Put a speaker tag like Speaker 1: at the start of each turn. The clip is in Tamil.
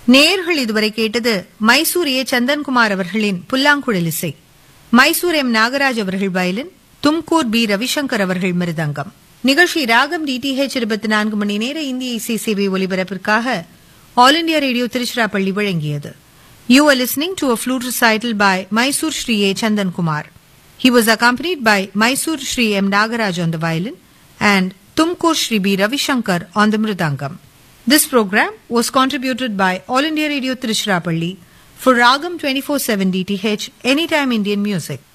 Speaker 1: நேயர்கள் இதுவரை கேட்டது மைசூர் ஏ சந்தன்குமார் அவர்களின் புல்லாங்குழல் இசை மைசூர் எம் நாகராஜ் அவர்கள் வயலின் தும்கூர் பி ரவிசங்கர் அவர்கள் மிருதங்கம் நிகழ்ச்சி ராகம் டிடிஹெச் இருபத்தி நான்கு மணி நேர இந்திய இசை சேவை ஒலிபரப்பிற்காக ஆல் இண்டியா ரேடியோ திருச்சிராப்பள்ளி வழங்கியது you are listening to a flute recital by Mysore Sri A Chandankumar He was accompanied by Mysore Shri M. Nagaraj on the violin and Tumkur Shri B. Ravishankar on the mridangam. This program was contributed by All India Radio Tiruchirappalli for Ragam 24/7 DTH Anytime Indian Music.